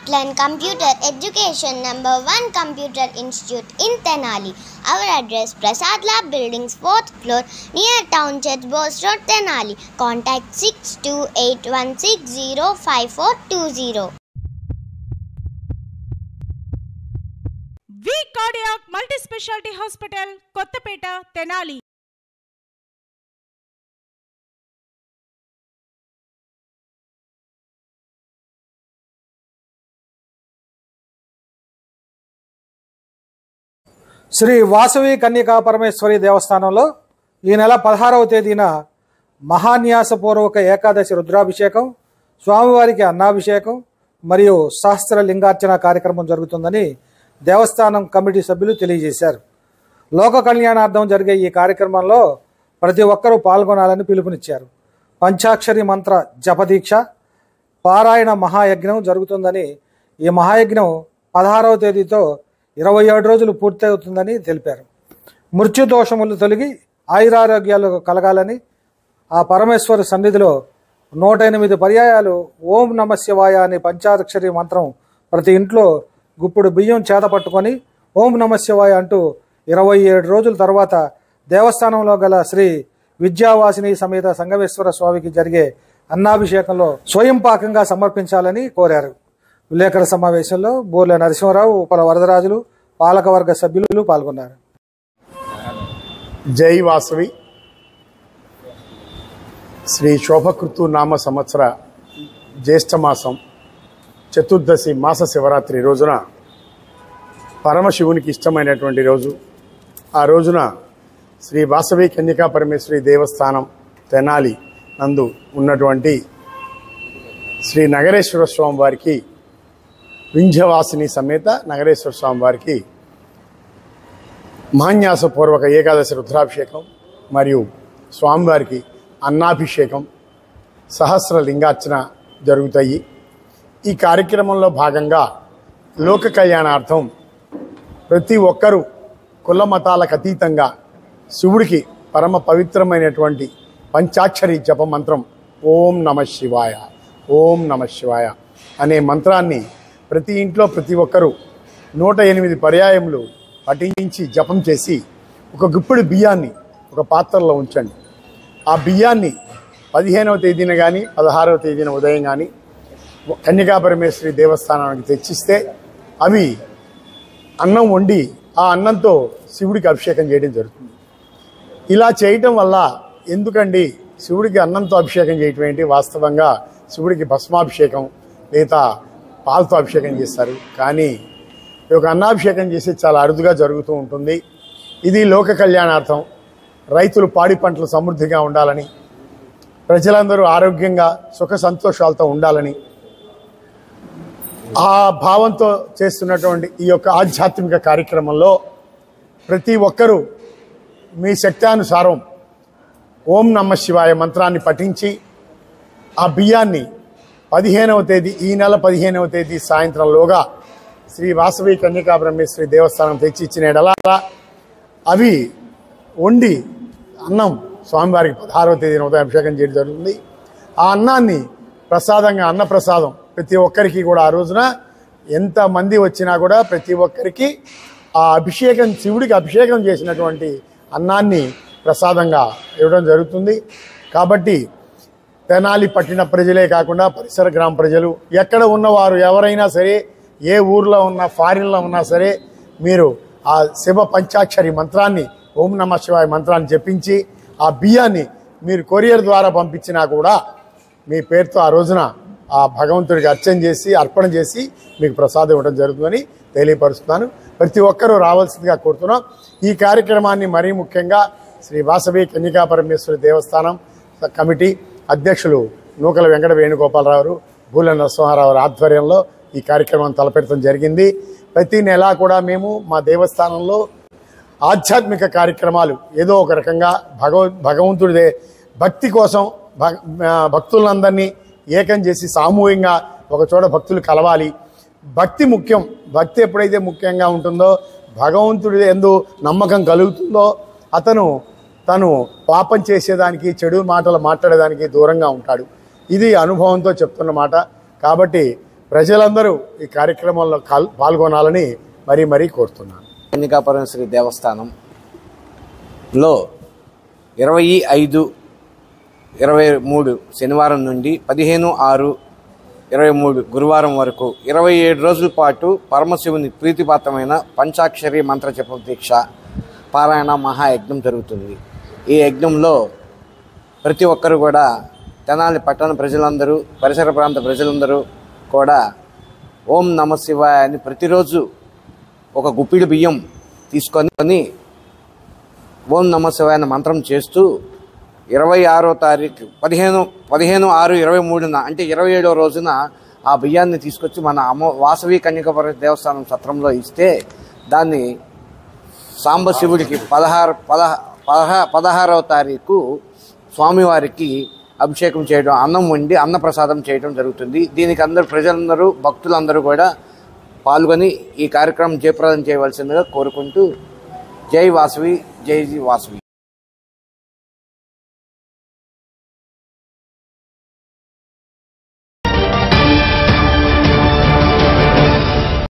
Heartland Computer Education number 1 Computer Institute in Tenali. Our address Prasad Lab Buildings 4th floor near Town Church Bose Road Tenali. Contact 62816054020. V cardiac multi speciality hospital Kothapeta Tenali Sri Vasavi Kanyaka Parameswari దేవస్థానంలో ఈ నెల పదహారవ తేదీన మహాన్యాసపూర్వక ఏకాదశి రుద్రాభిషేకం స్వామివారికి అన్నాభిషేకం మరియు సహస్ర లింగార్చన కార్యక్రమం జరుగుతుందని దేవస్థానం కమిటీ సభ్యులు తెలియజేశారు లోక కళ్యాణార్థం జరిగే ఈ కార్యక్రమంలో ప్రతి ఒక్కరూ పాల్గొనాలని పిలుపునిచ్చారు పంచాక్షరి మంత్ర జపదీక్ష పారాయణ మహాయజ్ఞం జరుగుతుందని ఈ మహాయజ్ఞం పదహారవ తేదీతో ఇరవై ఏడు రోజులు పూర్తవుతుందని తెలిపారు మృత్యు దోషములు తొలగి ఆయురారోగ్యాలు కలగాలని ఆ పరమేశ్వర సన్నిధిలో నూట ఎనిమిది పర్యాయాలు ఓం నమ శివాయ అనే పంచాక్షరి మంత్రం ప్రతి ఇంట్లో గుప్పుడు బియ్యం చేత పట్టుకొని ఓం నమ శివాయ అంటూ ఇరవై ఏడు రోజుల తర్వాత దేవస్థానంలో గల శ్రీ విద్యావాసిని సమేత సంగమేశ్వర స్వామికి జరిగే అన్నాభిషేకంలో స్వయం పాకంగా సమర్పించాలని కోరారు విలేకరుల సమావేశంలో బోర్ల నరసింహరావు ఉపల వరదరాజులు పాలకవర్గ సభ్యులు పాల్గొన్నారు జై వాసవి శ్రీ శోభకృతు నామ సంవత్సర జ్యేష్ఠమాసం చతుర్దశి మాస శివరాత్రి రోజున పరమశివునికి ఇష్టమైనటువంటి రోజు ఆ రోజున శ్రీ వాసవి కన్యకా పరమేశ్వరి దేవస్థానం తెనాలి నందు ఉన్నటువంటి శ్రీ నగరేశ్వర స్వామి వారికి వింధ్యవాసిని సమేత నగరేశ్వర స్వామి వారికి మహాన్యాసపూర్వక ఏకాదశి రుద్రాభిషేకం మరియు స్వామివారికి అన్నాభిషేకం సహస్ర లింగార్చన జరుగుతాయి ఈ కార్యక్రమంలో భాగంగా లోక కళ్యాణార్థం ప్రతి ఒక్కరూ కుల మతాలకు అతీతంగా శివుడికి పరమ పవిత్రమైనటువంటి పంచాక్షరి జప మంత్రం ఓం నమ శివాయ ఓం నమ శివాయ అనే మంత్రాన్ని ప్రతి ఇంట్లో ప్రతి ఒక్కరూ నూట ఎనిమిది పర్యాయములు పఠించి జపం చేసి ఒక గుప్పిడి బియ్యాన్ని ఒక పాత్రలో ఉంచండి ఆ బియ్యాన్ని పదిహేనవ తేదీన కానీ పదహారవ తేదీన ఉదయం కానీ కన్యకా పరమేశ్వరి దేవస్థానానికి తెచ్చిస్తే అవి అన్నం వండి ఆ అన్నంతో శివుడికి అభిషేకం చేయడం జరుగుతుంది ఇలా చేయటం వల్ల ఎందుకండి శివుడికి అన్నంతో అభిషేకం చేయటం ఏంటి వాస్తవంగా శివుడికి భస్మాభిషేకం లేదా పాలతో అభిషేకం చేస్తారు కానీ ఈ యొక్క అన్నాభిషేకం చేసి చాలా అరుదుగా జరుగుతూ ఉంటుంది ఇది లోక కళ్యాణార్థం రైతులు పాడి పంటలు సమృద్ధిగా ఉండాలని ప్రజలందరూ ఆరోగ్యంగా సుఖ సంతోషాలతో ఉండాలని ఆ భావంతో చేస్తున్నటువంటి ఈ యొక్క ఆధ్యాత్మిక కార్యక్రమంలో ప్రతి ఒక్కరూ మీ శక్త్యానుసారం ఓం నమ శివాయ మంత్రాన్ని పఠించి ఆ బియ్యాన్ని పదిహేనవ తేదీ ఈ నెల పదిహేనవ తేదీ సాయంత్రంలోగా శ్రీ వాసవి కన్యకా బ్రహ్మేశ్వరి దేవస్థానం తెచ్చి ఇచ్చిన ఎడల అవి వండి అన్నం స్వామివారికి పదహారవ తేదీన ఉదయం అభిషేకం చేయడం జరుగుతుంది ఆ అన్నాన్ని ప్రసాదంగా అన్నప్రసాదం ప్రతి ఒక్కరికి కూడా ఆ రోజున ఎంత మంది వచ్చినా కూడా ప్రతి ఒక్కరికి ఆ అభిషేకం శివుడికి అభిషేకం చేసినటువంటి అన్నాన్ని ప్రసాదంగా ఇవ్వడం జరుగుతుంది కాబట్టి తెనాలి పట్టిన ప్రజలే కాకుండా పరిసర గ్రామ ప్రజలు ఎక్కడ ఉన్నవారు ఎవరైనా సరే ఏ ఊర్లో ఉన్నా ఫారిన్లో ఉన్నా సరే మీరు ఆ శివ పంచాక్షరి మంత్రాన్ని ఓం నమ శివాయ మంత్రాన్ని జపించి ఆ బియ్యాన్ని మీరు కొరియర్ ద్వారా పంపించినా కూడా మీ పేరుతో ఆ రోజున ఆ భగవంతుడికి అర్చన చేసి అర్పణ చేసి మీకు ప్రసాదం ఇవ్వడం జరుగుతుందని తెలియపరుస్తున్నాను ప్రతి ఒక్కరూ రావాల్సిందిగా కోరుతున్నాం ఈ కార్యక్రమాన్ని మరీ ముఖ్యంగా శ్రీ వాసవి కన్యకా పరమేశ్వరి దేవస్థానం కమిటీ అధ్యక్షులు నూకల వెంకట వేణుగోపాలరావు భూల నరసింహారావు ఆధ్వర్యంలో ఈ కార్యక్రమం తలపెట్టడం జరిగింది ప్రతి నెల కూడా మేము మా దేవస్థానంలో ఆధ్యాత్మిక కార్యక్రమాలు ఏదో ఒక రకంగా భగవ భగవంతుడిదే భక్తి కోసం భ- ఆ, భక్తులందరినీ ఏకం చేసి సామూహికంగా ఒక చోట భక్తులు కలవాలి భక్తి ముఖ్యం భక్తి ఎప్పుడైతే ముఖ్యంగా ఉంటుందో భగవంతుడి ఎందు నమ్మకం కలుగుతుందో అతను తను పాపం చేసేదానికి చెడు మాటలు మాట్లాడేదానికి దూరంగా ఉంటాడు ఇది అనుభవంతో చెప్తున్న మాట కాబట్టి ప్రజలందరూ ఈ కార్యక్రమంలో కాల్- పాల్గొనాలని మరీ మరీ కోరుతున్నాను కన్నికాపరమేశ్వరి దేవస్థానంలో ఇరవై ఐదు ఇరవై మూడు శనివారం నుండి పదిహేను ఆరు ఇరవై మూడు గురువారం వరకు ఇరవై ఏడు రోజుల పాటు పరమశివుని ప్రీతిపాత్రమైన పంచాక్షరి మంత్ర జప దీక్ష పారాయణ మహాయజ్ఞం జరుగుతుంది ఈ యజ్ఞంలో ప్రతి ఒక్కరు కూడా తెనాలి పట్టణ ప్రజలందరూ పరిసర ప్రాంత ప్రజలందరూ కూడా ఓం నమ శివాయ అని ప్రతిరోజు ఒక గుప్పిడి బియ్యం తీసుకొని ఓం నమ శివాయ అనే మంత్రం చేస్తూ ఇరవై ఆరో తారీఖు పదిహేను పదిహేను ఆరు ఇరవై మూడున అంటే ఇరవై ఏడో రోజున ఆ బియ్యాన్ని తీసుకొచ్చి మన అమ్మ వాసవి కన్యకపుర దేవస్థానం సత్రంలో ఇస్తే దాన్ని సాంబశివుడికి పదహారు పదహ పదహ పదహారవ తారీఖు స్వామివారికి అభిషేకం చేయడం అన్నం వండి అన్నప్రసాదం చేయడం జరుగుతుంది దీనికి అందరూ ప్రజలందరూ భక్తులందరూ కూడా పాల్గొని ఈ కార్యక్రమం జయప్రదం చేయవలసిందిగా కోరుకుంటూ జై వాసవి జై జీ వాసవి